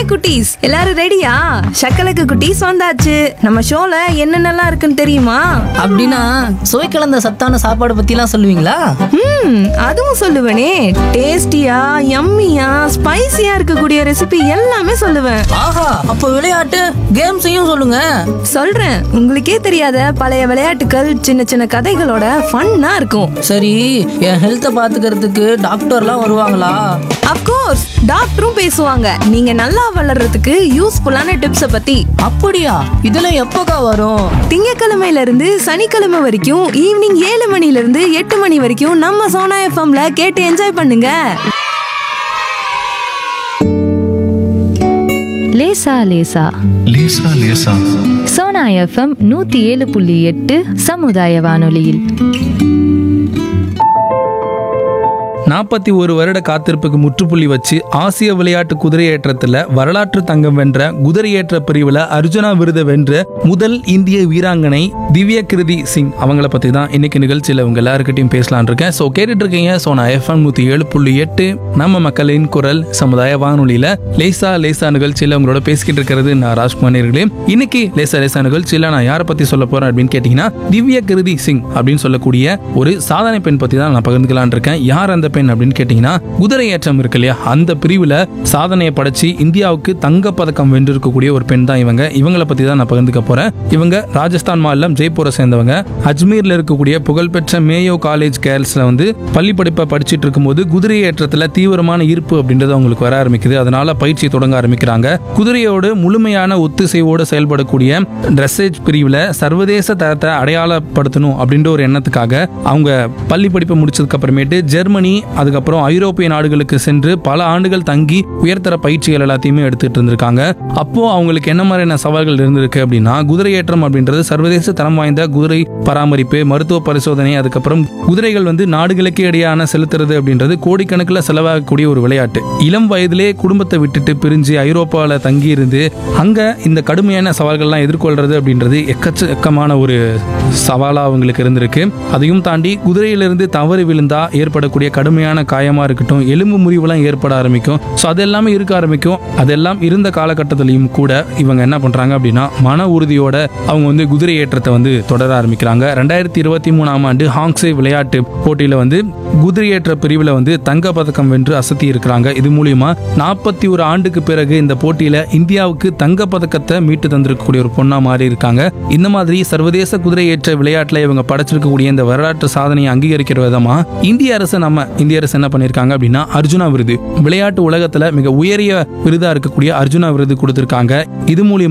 குட்டீஸ் எல்லாரும் ரெடியா சக்கலக்கு குட்டீஸ் வந்தாச்சு நம்ம ஷோல என்னென்னலாம் இருக்குன்னு தெரியுமா அப்படின்னா சுவை கலந்த சத்தான சாப்பாடு பத்திலாம் சொல்லுவீங்களா ம் அதுவும் சொல்லுவேனே டேஸ்டியா யம்மியா ஸ்பைசியா இருக்கக்கூடிய ரெசிபி எல்லாமே சொல்லுவேன் ஆஹா அப்போ விளையாட்டு கேம்ஸையும் சொல்லுங்க சொல்றேன் உங்களுக்கே தெரியாத பழைய விளையாட்டுகள் சின்ன சின்ன கதைகளோட ஃபன்னா இருக்கும் சரி என் ஹெல்த்தை பாத்துக்கிறதுக்கு டாக்டர்லாம் வருவாங்களா அப்கோர்ஸ் டாக்டரும் பேசுவாங்க நீங்க நல்லா வளர்றதுக்கு யூஸ்ஃபுல்லான டிப்ஸை பத்தி அப்படியா இதெல்லாம் எப்போக்கா வரும் திங்கக்கிழமையில இருந்து சனிக்கிழமை வரைக்கும் ஈவினிங் ஏழு மணில இருந்து எட்டு மணி வரைக்கும் நம்ம சோனா எஃப்எம்ல கேட்டு என்ஜாய் பண்ணுங்க லேசா லேசா லேசா லேசா சோனா எஃப்எம் நூத்தி ஏழு புள்ளி எட்டு சமுதாய வானொலியில் நாற்பத்தி ஒரு வருட காத்திருப்புக்கு முற்றுப்புள்ளி வச்சு ஆசிய விளையாட்டு குதிரையேற்றத்துல வரலாற்று தங்கம் வென்ற குதிரையேற்ற பிரிவுல அர்ஜுனா விருதை வென்ற முதல் இந்திய வீராங்கனை திவ்ய கிருதி சிங் அவங்கள பத்தி தான் இன்னைக்கு நிகழ்ச்சியில உங்க எல்லாருக்கிட்டையும் பேசலாம்னு இருக்கேன் ஸோ கேட்டுட்டு இருக்கீங்க ஸோ நான் எஃப்எம் நூத்தி ஏழு புள்ளி எட்டு நம்ம மக்களின் குரல் சமுதாய வானொலியில லேசா லேசா நிகழ்ச்சியில உங்களோட பேசிக்கிட்டு இருக்கிறது நான் ராஜ்குமார் நேயர்களே. இன்னைக்கு லேசா லேசா நிகழ்ச்சியில நான் யாரை பத்தி சொல்ல போறேன் அப்படின்னு கேட்டீங்கன்னா திவ்ய கிருதி சிங் அப்படின்னு சொல்லக்கூடிய ஒரு சாதனை பெண் பத்தி தான் நான் பகிர்ந்துக்கலாம்னு இருக்கேன் யார் அந்த பெண் அப்படின்னு கேட்டீங்கன்னா குதிரை ஏற்றம் இருக்கு இல்லையா அந்த பிரிவுல சாதனையை படைச்சு இந்தியாவுக்கு தங்க பதக்கம் வென்றிருக்கக்கூடிய ஒரு பெண் தான் இவங்க இவங்களை பத்தி தான் நான் பகிர்ந்துக்க போறேன் இவங்க ராஜஸ்தான் மாநிலம் ஜெய்ப்பூரை சேர்ந்தவங்க அஜ்மீர்ல இருக்கக்கூடிய புகழ்பெற்ற மேயோ காலேஜ் கேர்ள்ஸ்ல வந்து பள்ளி படிப்பை படிச்சிட்டு இருக்கும்போது குதிரை ஏற்றத்துல தீவிரமான ஈர்ப்பு அப்படின்றது அவங்களுக்கு வர ஆரம்பிக்குது அதனால பயிற்சி தொடங்க ஆரம்பிக்கிறாங்க குதிரையோடு முழுமையான ஒத்திசைவோடு செயல்படக்கூடிய ட்ரெஸ்ஸேஜ் பிரிவில் சர்வதேச தரத்தை அடையாளப்படுத்தணும் அப்படின்ற ஒரு எண்ணத்துக்காக அவங்க பள்ளி படிப்பை முடிச்சதுக்கு அப்புறமேட்டு ஜெர்மனி அதுக்கப்புறம் ஐரோப்பிய நாடுகளுக்கு சென்று பல ஆண்டுகள் தங்கி உயர்தர பயிற்சிகள் எல்லாத்தையுமே எடுத்துட்டு இருந்திருக்காங்க அப்போ அவங்களுக்கு என்ன மாதிரியான சவால்கள் இருந்திருக்கு அப்படின்னா குதிரை ஏற்றம் அப்படின்றது சர்வதேச தரம் வாய்ந்த குதிரை பராமரிப்பு மருத்துவ பரிசோதனை அதுக்கப்புறம் குதிரைகள் வந்து நாடுகளுக்கு இடையான செலுத்துறது அப்படின்றது கோடிக்கணக்கில் செலவாகக்கூடிய ஒரு விளையாட்டு இளம் வயதிலே குடும்பத்தை விட்டுட்டு பிரிஞ்சு ஐரோப்பாவில் தங்கி இருந்து அங்க இந்த கடுமையான சவால்கள்லாம் எதிர்கொள்றது அப்படின்றது எக்கச்சக்கமான ஒரு சவாலா அவங்களுக்கு இருந்திருக்கு அதையும் தாண்டி குதிரையிலிருந்து தவறி விழுந்தா ஏற்படக்கூடிய கடுமையான காயமா இருக்கட்டும் எலும்பு முறிவுலாம் ஏற்பட ஆரம்பிக்கும் ஸோ அது எல்லாமே இருக்க ஆரம்பிக்கும் அதெல்லாம் இருந்த காலகட்டத்திலையும் கூட இவங்க என்ன பண்றாங்க அப்படின்னா மன உறுதியோட அவங்க வந்து குதிரை ஏற்றத்தை வந்து தொடர ஆரம்பிக்கிறாங்க ரெண்டாயிரத்தி இருபத்தி மூணாம் ஆண்டு ஹாங்ஸே விளையாட்டு போட்டியில வந்து குதிரையேற்ற பிரிவில் வந்து தங்க பதக்கம் வென்று அசத்தி இருக்கிறாங்க இது மூலியமா நாற்பத்தி ஒரு ஆண்டுக்கு பிறகு இந்த போட்டியில இந்தியாவுக்கு தங்க பதக்கத்தை மீட்டு தந்திருக்கக்கூடிய ஒரு பொண்ணா மாறி இருக்காங்க இந்த மாதிரி சர்வதேச குதிரையேற்ற விளையாட்டுல இவங்க படைச்சிருக்கக்கூடிய இந்த வரலாற்று சாதனையை அங்கீகரிக்கிற விதமா இந்திய அரசு நம்ம இந்திய அரசு என்ன பண்ணிருக்காங்க அப்படின்னா அர்ஜுனா விருது விளையாட்டு உலகத்துல மிக உயரிய விருதா இருக்கக்கூடிய அர்ஜுனா விருது கொடுத்திருக்காங்க இது மூலியமா